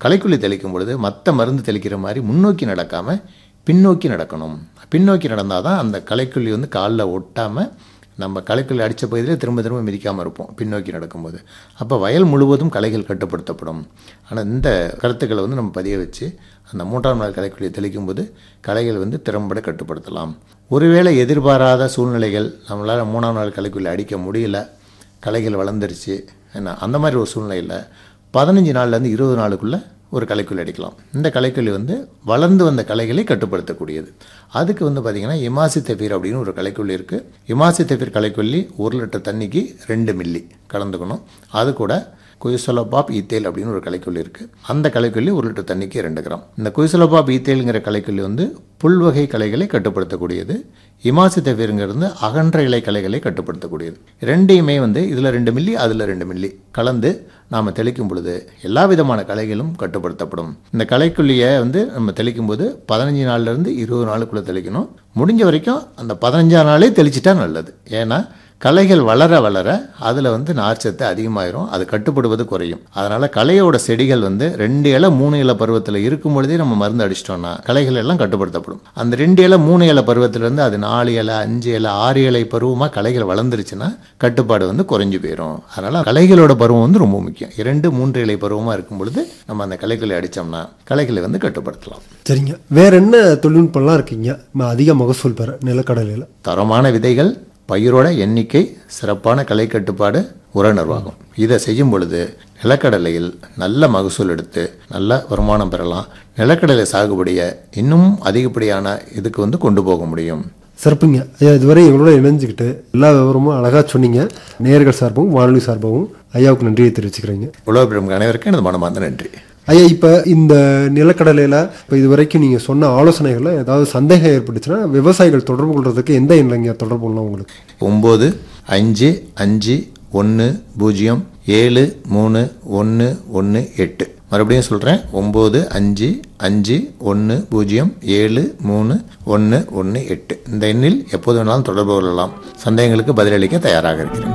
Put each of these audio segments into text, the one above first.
களைக்கொல்லி தெளிக்கும் பொழுது மற்ற மருந்து தெளிக்கிற மாதிரி முன்னோக்கி நடக்காமல் பின்னோக்கி நடக்கணும் பின்னோக்கி நடந்தால் தான் அந்த களைக்கொல்லி வந்து காலில் ஒட்டாமல் நம்ம களைக்கொல்லி அடித்த பகுதியில் திரும்ப திரும்ப மிதிக்காமல் இருப்போம் பின்னோக்கி நடக்கும்போது அப்போ வயல் முழுவதும் களைகள் கட்டுப்படுத்தப்படும் ஆனால் இந்த கருத்துக்களை வந்து நம்ம பதிய வச்சு அந்த மூன்றாம் நாள் களைக்கொல்லியை தெளிக்கும் போது களைகள் வந்து திறம்பட கட்டுப்படுத்தலாம் ஒருவேளை எதிர்பாராத சூழ்நிலைகள் நம்மளால் மூணாம் நாள் களைக்கொல்லி அடிக்க முடியல களைகள் வளர்ந்துருச்சு என்ன அந்த மாதிரி ஒரு சூழ்நிலையில் பதினஞ்சு நாள்லேருந்து இருபது நாளுக்குள்ளே ஒரு களைக்கொல்லி அடிக்கலாம் இந்த களைக்கொல்லி வந்து வளர்ந்து வந்த களைகளை கட்டுப்படுத்தக்கூடியது அதுக்கு வந்து பார்த்திங்கன்னா இமாசித்தெஃபீர் அப்படின்னு ஒரு களைக்கொல்லி இருக்குது இமாசித்தெஃபீர் களைக்கொல்லி ஒரு லிட்டர் தண்ணிக்கு ரெண்டு மில்லி கலந்துக்கணும் அது கூட குயிசலோபாப் ஈத்தேல் அப்படின்னு ஒரு களைக்கொல்லி இருக்குது அந்த களைக்கொல்லி ஒரு லிட்டர் தண்ணிக்கு ரெண்டு கிராம் இந்த குயிசலோபாப் ஈத்தேலுங்கிற களைக்கொல்லி வந்து புல்வகை களைகளை கட்டுப்படுத்தக்கூடியது இமாசித்தெஃபீருங்கிறது அகன்ற இலை களைகளை கட்டுப்படுத்தக்கூடியது ரெண்டையுமே வந்து இதில் ரெண்டு மில்லி அதில் ரெண்டு மில்லி கலந்து நாம் தெளிக்கும் பொழுது எல்லா விதமான களைகளும் கட்டுப்படுத்தப்படும் இந்த களைக்கொல்லியை வந்து நம்ம தெளிக்கும் போது பதினஞ்சு நாள்லேருந்து இருபது நாளுக்குள்ளே தெளிக்கணும் முடிஞ்ச வரைக்கும் அந்த பதினஞ்சாம் நாளே தெளிச்சிட்டா நல்லது ஏன்னா களைகள் வளர வளர அதில் வந்து நார்ச்சத்து அதிகமாயிரும் அது கட்டுப்படுவது குறையும் அதனால் களையோட செடிகள் வந்து ரெண்டு இலை மூணு இலை பருவத்தில் இருக்கும் பொழுதே நம்ம மருந்து அடிச்சிட்டோம்னா களைகள் எல்லாம் கட்டுப்படுத்தப்படும் அந்த ரெண்டு இலை மூணு இலை பருவத்திலேருந்து அது நாலு இலை அஞ்சு இலை ஆறு இலை பருவமாக களைகள் வளர்ந்துருச்சுன்னா கட்டுப்பாடு வந்து குறைஞ்சு போயிடும் அதனால் களைகளோட பருவம் வந்து ரொம்ப முக்கியம் இரண்டு மூன்று இலை பருவமாக இருக்கும் பொழுது நம்ம அந்த களைகளை அடித்தோம்னா களைகளை வந்து கட்டுப்படுத்தலாம் சரிங்க வேற என்ன தொழில்நுட்பம்லாம் இருக்கீங்க ம- அதிக மகசூல் பெற நிலக்கடலையில் தரமான விதைகள் பயிரோட எண்ணிக்கை சிறப்பான கலை கட்டுப்பாடு உர நிர்வாகம் இதை செய்யும் பொழுது நிலக்கடலையில் நல்ல மகசூல் எடுத்து நல்ல வருமானம் பெறலாம் நிலக்கடலை சாகுபடியை இன்னும் அதிகப்படியான இதுக்கு வந்து கொண்டு போக முடியும் சிறப்புங்க ஐயா இதுவரை எங்களோட இணைஞ்சுக்கிட்டு எல்லா விவரமும் அழகாக சொன்னீங்க நேயர்கள் சார்பாகவும் வானொலி சார்பாகவும் ஐயாவுக்கு நன்றியை தெரிவிச்சுக்கிறேங்க உலகப்பிரம் அனைவருக்கும் எனது மனமார்ந்த நன்றி ஐயா இப்போ இந்த நிலக்கடலையில் இப்போ இது வரைக்கும் நீங்கள் சொன்ன ஆலோசனைகளில் ஏதாவது சந்தேகம் ஏற்பட்டுச்சுன்னா விவசாயிகள் தொடர்பு கொள்றதுக்கு எந்த எண்ணிலைங்க தொடர்பு கொள்ளலாம் உங்களுக்கு ஒம்பது அஞ்சு அஞ்சு ஒன்று பூஜ்ஜியம் ஏழு மூணு ஒன்று ஒன்று எட்டு மறுபடியும் சொல்கிறேன் ஒம்பது அஞ்சு அஞ்சு ஒன்று பூஜ்ஜியம் ஏழு மூணு ஒன்று ஒன்று எட்டு இந்த எண்ணில் எப்போது வேணாலும் தொடர்பு கொள்ளலாம் சந்தேகங்களுக்கு பதிலளிக்க தயாராக இருக்கிறேன்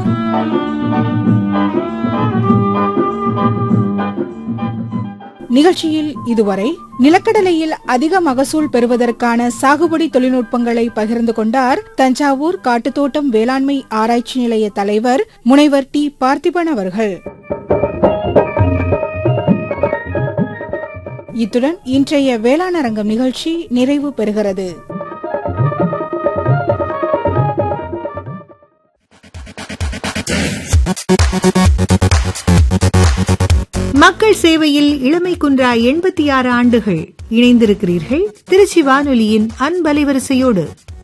நிகழ்ச்சியில் இதுவரை நிலக்கடலையில் அதிக மகசூல் பெறுவதற்கான சாகுபடி தொழில்நுட்பங்களை பகிர்ந்து கொண்டார் தஞ்சாவூர் காட்டுத்தோட்டம் வேளாண்மை ஆராய்ச்சி நிலைய தலைவர் முனைவர் டி பார்த்திபன் அவர்கள் இத்துடன் இன்றைய வேளாண் அரங்கம் நிகழ்ச்சி நிறைவு பெறுகிறது மக்கள் சேவையில் இளமை குன்றா எண்பத்தி ஆறு ஆண்டுகள் இணைந்திருக்கிறீர்கள் திருச்சி வானொலியின் அன்பலைவரிசையோடு